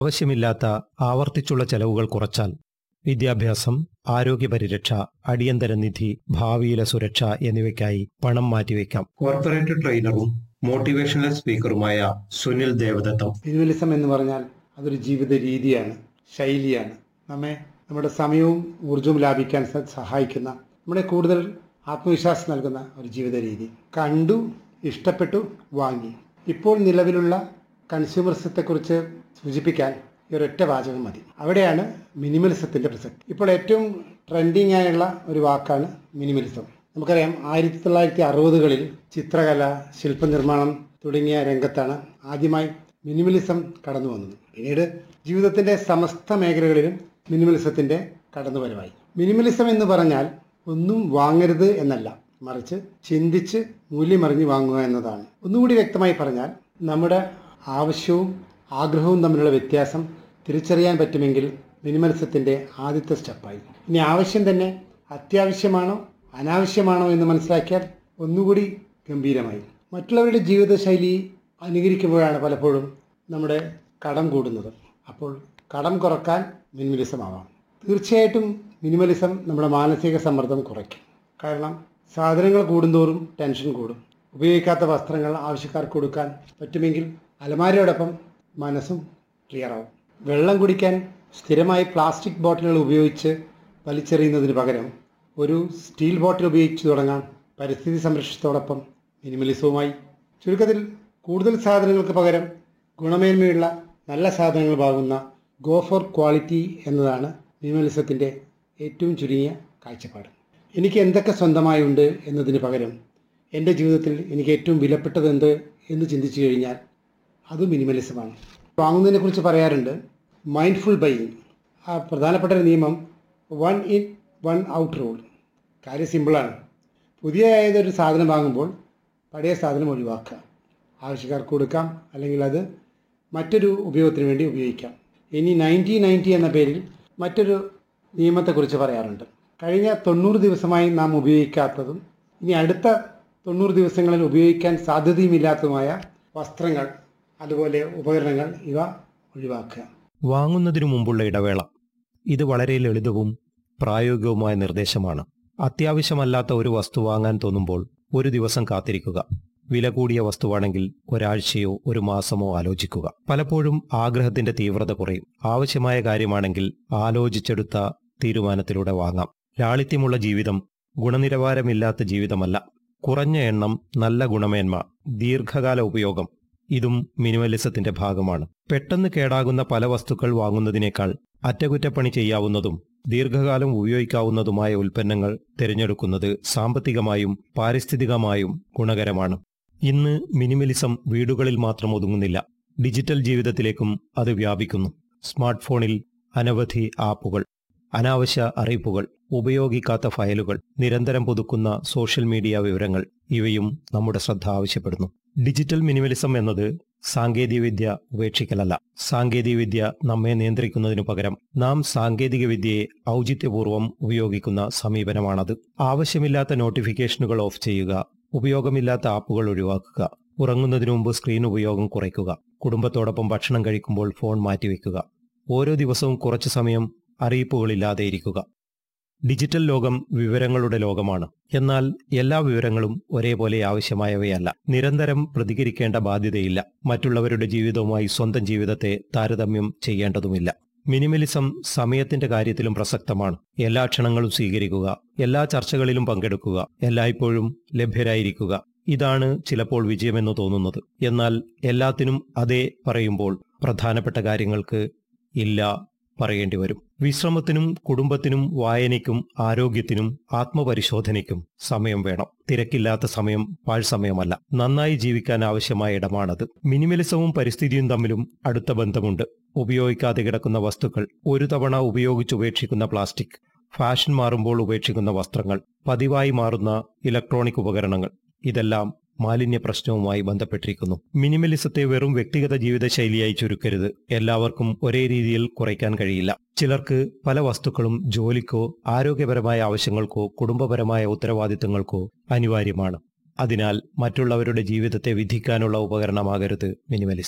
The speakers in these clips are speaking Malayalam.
ആവശ്യമില്ലാത്ത ആവർത്തിച്ചുള്ള ചെലവുകൾ കുറച്ചാൽ വിദ്യാഭ്യാസം ആരോഗ്യപരിരക്ഷ അടിയന്തര നിധി ഭാവിയിലെ സുരക്ഷ എന്നിവയ്ക്കായി പണം മാറ്റിവെക്കാം കോർപ്പറേറ്റ് ട്രെയിനറും മോട്ടിവേഷണൽ സ്പീക്കറുമായ സുനിൽ ദേവദത്തം മിനിമലിസം എന്ന് പറഞ്ഞാൽ അതൊരു ജീവിത രീതിയാണ് ശൈലിയാണ് നമ്മെ നമ്മുടെ സമയവും ഊർജവും ലാഭിക്കാൻ സ- സഹായിക്കുന്ന നമ്മളെ കൂടുതൽ ആത്മവിശ്വാസം നൽകുന്ന ഒരു ജീവിത രീതി കണ്ടു ഇഷ്ടപ്പെട്ടു വാങ്ങി ഇപ്പോൾ നിലവിലുള്ള കൺസ്യൂമറിസത്തെക്കുറിച്ച് സൂചിപ്പിക്കാൻ ഈ ഒരൊറ്റ വാചകം മതി അവിടെയാണ് മിനിമലിസത്തിൻ്റെ പ്രസക്തി ഇപ്പോൾ ഏറ്റവും ട്രെൻഡിങ് ആയുള്ള ഒരു വാക്കാണ് മിനിമലിസം നമുക്കറിയാം ആയിരത്തി തൊള്ളായിരത്തി അറുപതുകളിൽ ചിത്രകല ശില്പനിർമ്മാണം തുടങ്ങിയ രംഗത്താണ് ആദ്യമായി മിനിമലിസം കടന്നു വന്നത് പിന്നീട് ജീവിതത്തിൻ്റെ സമസ്ത മേഖലകളിലും മിനിമലിസത്തിൻ്റെ കടന്നുവരവായി മിനിമലിസം എന്ന് പറഞ്ഞാൽ ഒന്നും വാങ്ങരുത് എന്നല്ല മറിച്ച് ചിന്തിച്ച് മൂല്യമറിഞ്ഞ് വാങ്ങുക എന്നതാണ് ഒന്നുകൂടി വ്യക്തമായി പറഞ്ഞാൽ നമ്മുടെ ആവശ്യവും ആഗ്രഹവും തമ്മിലുള്ള വ്യത്യാസം തിരിച്ചറിയാൻ പറ്റുമെങ്കിൽ മിനിമലിസത്തിൻ്റെ ആദ്യത്തെ സ്റ്റെപ്പായി ഇനി ആവശ്യം തന്നെ അത്യാവശ്യമാണോ അനാവശ്യമാണോ എന്ന് മനസ്സിലാക്കിയാൽ ഒന്നുകൂടി ഗംഭീരമായി മറ്റുള്ളവരുടെ ജീവിതശൈലി അനുകരിക്കുമ്പോഴാണ് പലപ്പോഴും നമ്മുടെ കടം കൂടുന്നത് അപ്പോൾ കടം കുറക്കാൻ മിനിമലിസം ആവാം തീർച്ചയായിട്ടും മിനിമലിസം നമ്മുടെ മാനസിക സമ്മർദ്ദം കുറയ്ക്കും കാരണം സാധനങ്ങൾ കൂടുന്തോറും ടെൻഷൻ കൂടും ഉപയോഗിക്കാത്ത വസ്ത്രങ്ങൾ ആവശ്യക്കാർക്ക് കൊടുക്കാൻ പറ്റുമെങ്കിൽ അലമാരയോടൊപ്പം മനസ്സും ക്ലിയർ ആവും വെള്ളം കുടിക്കാൻ സ്ഥിരമായി പ്ലാസ്റ്റിക് ബോട്ടിലുകൾ ഉപയോഗിച്ച് വലിച്ചെറിയുന്നതിന് പകരം ഒരു സ്റ്റീൽ ബോട്ടിൽ ഉപയോഗിച്ച് തുടങ്ങാം പരിസ്ഥിതി സംരക്ഷണത്തോടൊപ്പം മിനിമലിസവുമായി ചുരുക്കത്തിൽ കൂടുതൽ സാധനങ്ങൾക്ക് പകരം ഗുണമേന്മയുള്ള നല്ല സാധനങ്ങൾ വാങ്ങുന്ന ഗോ ഫോർ ക്വാളിറ്റി എന്നതാണ് മിനിമലിസത്തിൻ്റെ ഏറ്റവും ചുരുങ്ങിയ കാഴ്ചപ്പാട് എനിക്ക് എന്തൊക്കെ സ്വന്തമായി ഉണ്ട് എന്നതിന് പകരം എൻ്റെ ജീവിതത്തിൽ എനിക്ക് ഏറ്റവും വിലപ്പെട്ടത് എന്ത് എന്ന് ചിന്തിച്ചു കഴിഞ്ഞാൽ അത് മിനിമലിസമാണ് വാങ്ങുന്നതിനെക്കുറിച്ച് പറയാറുണ്ട് മൈൻഡ്ഫുൾ ബൈയിങ് ആ പ്രധാനപ്പെട്ട ഒരു നിയമം one in one out rule കാര്യം സിമ്പിളാണ് പുതിയ ഏതൊരു സാധനം വാങ്ങുമ്പോൾ പഴയ സാധനം ഒഴിവാക്കുക ആവശ്യക്കാർക്ക് കൊടുക്കാം അല്ലെങ്കിൽ അത് മറ്റൊരു ഉപയോഗത്തിന് വേണ്ടി ഉപയോഗിക്കാം ഇനി നയൻറ്റി നയൻറ്റി എന്ന പേരിൽ മറ്റൊരു നിയമത്തെക്കുറിച്ച് പറയാറുണ്ട് കഴിഞ്ഞ തൊണ്ണൂറ് ദിവസമായി നാം ഉപയോഗിക്കാത്തതും ഇനി അടുത്ത തൊണ്ണൂറ് ദിവസങ്ങളിൽ ഉപയോഗിക്കാൻ സാധ്യതയുമില്ലാത്തതുമായ വസ്ത്രങ്ങൾ അതുപോലെ ഉപകരണങ്ങൾ ഇവ ഒഴിവാക്കുക വാങ്ങുന്നതിനു മുമ്പുള്ള ഇടവേള ഇത് വളരെ ലളിതവും പ്രായോഗികവുമായ നിർദ്ദേശമാണ് അത്യാവശ്യമല്ലാത്ത ഒരു വസ്തു വാങ്ങാൻ തോന്നുമ്പോൾ ഒരു ദിവസം കാത്തിരിക്കുക വില കൂടിയ വസ്തുവാണെങ്കിൽ ഒരാഴ്ചയോ ഒരു മാസമോ ആലോചിക്കുക പലപ്പോഴും ആഗ്രഹത്തിന്റെ തീവ്രത കുറയും ആവശ്യമായ കാര്യമാണെങ്കിൽ ആലോചിച്ചെടുത്ത തീരുമാനത്തിലൂടെ വാങ്ങാം ലാളിത്യമുള്ള ജീവിതം ഗുണനിലവാരമില്ലാത്ത ജീവിതമല്ല കുറഞ്ഞ എണ്ണം നല്ല ഗുണമേന്മ ദീർഘകാല ഉപയോഗം ഇതും മിനിമലിസത്തിന്റെ ഭാഗമാണ് പെട്ടെന്ന് കേടാകുന്ന പല വസ്തുക്കൾ വാങ്ങുന്നതിനേക്കാൾ അറ്റകുറ്റപ്പണി ചെയ്യാവുന്നതും ദീർഘകാലം ഉപയോഗിക്കാവുന്നതുമായ ഉൽപ്പന്നങ്ങൾ തിരഞ്ഞെടുക്കുന്നത് സാമ്പത്തികമായും പാരിസ്ഥിതികമായും ഗുണകരമാണ് ഇന്ന് മിനിമലിസം വീടുകളിൽ മാത്രം ഒതുങ്ങുന്നില്ല ഡിജിറ്റൽ ജീവിതത്തിലേക്കും അത് വ്യാപിക്കുന്നു സ്മാർട്ട് ഫോണിൽ അനവധി ആപ്പുകൾ അനാവശ്യ അറിയിപ്പുകൾ ഉപയോഗിക്കാത്ത ഫയലുകൾ നിരന്തരം പുതുക്കുന്ന സോഷ്യൽ മീഡിയ വിവരങ്ങൾ ഇവയും നമ്മുടെ ശ്രദ്ധ ആവശ്യപ്പെടുന്നു ഡിജിറ്റൽ മിനിമലിസം എന്നത് സാങ്കേതികവിദ്യ ഉപേക്ഷിക്കലല്ല സാങ്കേതികവിദ്യ നമ്മെ നിയന്ത്രിക്കുന്നതിനു പകരം നാം സാങ്കേതികവിദ്യയെ ഔചിത്യപൂർവ്വം ഉപയോഗിക്കുന്ന സമീപനമാണത് ആവശ്യമില്ലാത്ത നോട്ടിഫിക്കേഷനുകൾ ഓഫ് ചെയ്യുക ഉപയോഗമില്ലാത്ത ആപ്പുകൾ ഒഴിവാക്കുക ഉറങ്ങുന്നതിനു മുമ്പ് സ്ക്രീൻ ഉപയോഗം കുറയ്ക്കുക കുടുംബത്തോടൊപ്പം ഭക്ഷണം കഴിക്കുമ്പോൾ ഫോൺ മാറ്റിവെക്കുക ഓരോ ദിവസവും കുറച്ചു സമയം അറിയിപ്പുകളില്ലാതെ ഇരിക്കുക ഡിജിറ്റൽ ലോകം വിവരങ്ങളുടെ ലോകമാണ് എന്നാൽ എല്ലാ വിവരങ്ങളും ഒരേപോലെ ആവശ്യമായവയല്ല നിരന്തരം പ്രതികരിക്കേണ്ട ബാധ്യതയില്ല മറ്റുള്ളവരുടെ ജീവിതവുമായി സ്വന്തം ജീവിതത്തെ താരതമ്യം ചെയ്യേണ്ടതുമില്ല മിനിമലിസം സമയത്തിന്റെ കാര്യത്തിലും പ്രസക്തമാണ് എല്ലാ ക്ഷണങ്ങളും സ്വീകരിക്കുക എല്ലാ ചർച്ചകളിലും പങ്കെടുക്കുക എല്ലായ്പ്പോഴും ലഭ്യരായിരിക്കുക ഇതാണ് ചിലപ്പോൾ വിജയമെന്ന് തോന്നുന്നത് എന്നാൽ എല്ലാത്തിനും അതേ പറയുമ്പോൾ പ്രധാനപ്പെട്ട കാര്യങ്ങൾക്ക് ഇല്ല പറയേണ്ടി വരും വിശ്രമത്തിനും കുടുംബത്തിനും വായനയ്ക്കും ആരോഗ്യത്തിനും ആത്മപരിശോധനയ്ക്കും സമയം വേണം തിരക്കില്ലാത്ത സമയം പാഴ് സമയമല്ല നന്നായി ജീവിക്കാൻ ആവശ്യമായ ഇടമാണത് മിനിമലിസവും പരിസ്ഥിതിയും തമ്മിലും അടുത്ത ബന്ധമുണ്ട് ഉപയോഗിക്കാതെ കിടക്കുന്ന വസ്തുക്കൾ ഒരു തവണ ഉപയോഗിച്ചുപേക്ഷിക്കുന്ന പ്ലാസ്റ്റിക് ഫാഷൻ മാറുമ്പോൾ ഉപേക്ഷിക്കുന്ന വസ്ത്രങ്ങൾ പതിവായി മാറുന്ന ഇലക്ട്രോണിക് ഉപകരണങ്ങൾ ഇതെല്ലാം മാലിന്യ പ്രശ്നവുമായി ബന്ധപ്പെട്ടിരിക്കുന്നു മിനിമലിസത്തെ വെറും വ്യക്തിഗത ജീവിതശൈലിയായി ചുരുക്കരുത് എല്ലാവർക്കും ഒരേ രീതിയിൽ കുറയ്ക്കാൻ കഴിയില്ല ചിലർക്ക് പല വസ്തുക്കളും ജോലിക്കോ ആരോഗ്യപരമായ ആവശ്യങ്ങൾക്കോ കുടുംബപരമായ ഉത്തരവാദിത്തങ്ങൾക്കോ അനിവാര്യമാണ് അതിനാൽ മറ്റുള്ളവരുടെ ജീവിതത്തെ വിധിക്കാനുള്ള ഉപകരണമാകരുത് മിനിമലിസം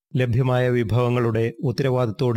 ലഭ്യമായ വിഭവങ്ങളുടെ ഉത്തരവാദിത്തോടെ